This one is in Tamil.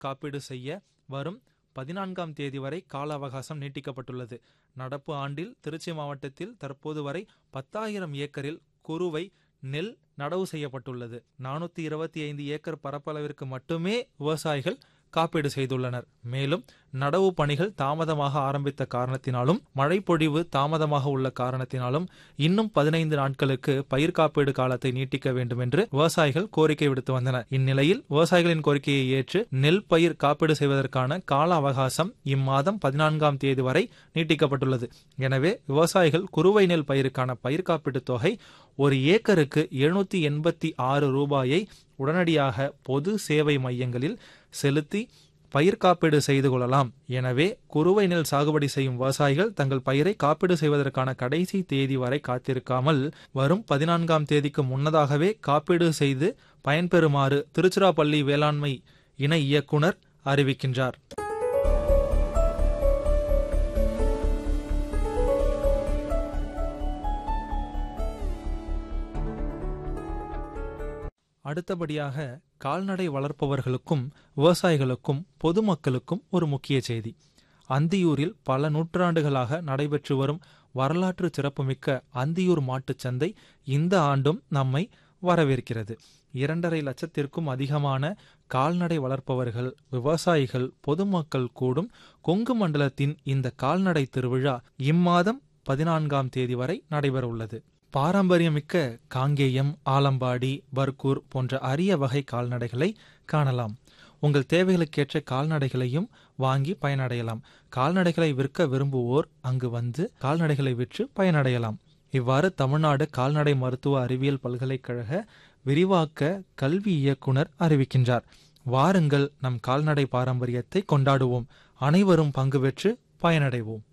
காப்பீடு செய்ய வரும் பதினான்காம் தேதி வரை கால அவகாசம் நீட்டிக்கப்பட்டுள்ளது நடப்பு ஆண்டில் திருச்சி மாவட்டத்தில் தற்போது வரை பத்தாயிரம் ஏக்கரில் குறுவை நெல் நடவு செய்யப்பட்டுள்ளது நானூத்தி இருபத்தி ஐந்து ஏக்கர் பரப்பளவிற்கு மட்டுமே விவசாயிகள் காப்பீடு செய்துள்ளனர் மேலும் நடவு பணிகள் தாமதமாக ஆரம்பித்த காரணத்தினாலும் மழை பொழிவு தாமதமாக உள்ள காரணத்தினாலும் இன்னும் பதினைந்து நாட்களுக்கு பயிர் காப்பீடு காலத்தை நீட்டிக்க வேண்டும் என்று விவசாயிகள் கோரிக்கை விடுத்து வந்தனர் இந்நிலையில் விவசாயிகளின் கோரிக்கையை ஏற்று நெல் பயிர் காப்பீடு செய்வதற்கான கால அவகாசம் இம்மாதம் பதினான்காம் தேதி வரை நீட்டிக்கப்பட்டுள்ளது எனவே விவசாயிகள் குறுவை நெல் பயிருக்கான பயிர் காப்பீட்டு தொகை ஒரு ஏக்கருக்கு எழுநூத்தி எண்பத்தி ஆறு ரூபாயை உடனடியாக பொது சேவை மையங்களில் செலுத்தி பயிர் காப்பீடு செய்து கொள்ளலாம் எனவே குறுவை நெல் சாகுபடி செய்யும் விவசாயிகள் தங்கள் பயிரை காப்பீடு செய்வதற்கான கடைசி தேதி வரை காத்திருக்காமல் வரும் பதினான்காம் தேதிக்கு முன்னதாகவே காப்பீடு செய்து பயன்பெறுமாறு திருச்சிராப்பள்ளி வேளாண்மை இணை இயக்குனர் அறிவிக்கின்றார் அடுத்தபடியாக கால்நடை வளர்ப்பவர்களுக்கும் விவசாயிகளுக்கும் பொதுமக்களுக்கும் ஒரு முக்கிய செய்தி அந்தியூரில் பல நூற்றாண்டுகளாக நடைபெற்று வரும் வரலாற்று சிறப்புமிக்க அந்தியூர் மாட்டுச் சந்தை இந்த ஆண்டும் நம்மை வரவேற்கிறது இரண்டரை லட்சத்திற்கும் அதிகமான கால்நடை வளர்ப்பவர்கள் விவசாயிகள் பொதுமக்கள் கூடும் கொங்கு மண்டலத்தின் இந்த கால்நடை திருவிழா இம்மாதம் பதினான்காம் தேதி வரை நடைபெறவுள்ளது பாரம்பரியமிக்க காங்கேயம் ஆலம்பாடி பர்கூர் போன்ற அரிய வகை கால்நடைகளை காணலாம் உங்கள் தேவைகளுக்கேற்ற கால்நடைகளையும் வாங்கி பயனடையலாம் கால்நடைகளை விற்க விரும்புவோர் அங்கு வந்து கால்நடைகளை விற்று பயனடையலாம் இவ்வாறு தமிழ்நாடு கால்நடை மருத்துவ அறிவியல் பல்கலைக்கழக விரிவாக்க கல்வி இயக்குனர் அறிவிக்கின்றார் வாருங்கள் நம் கால்நடை பாரம்பரியத்தை கொண்டாடுவோம் அனைவரும் பங்கு பெற்று பயனடைவோம்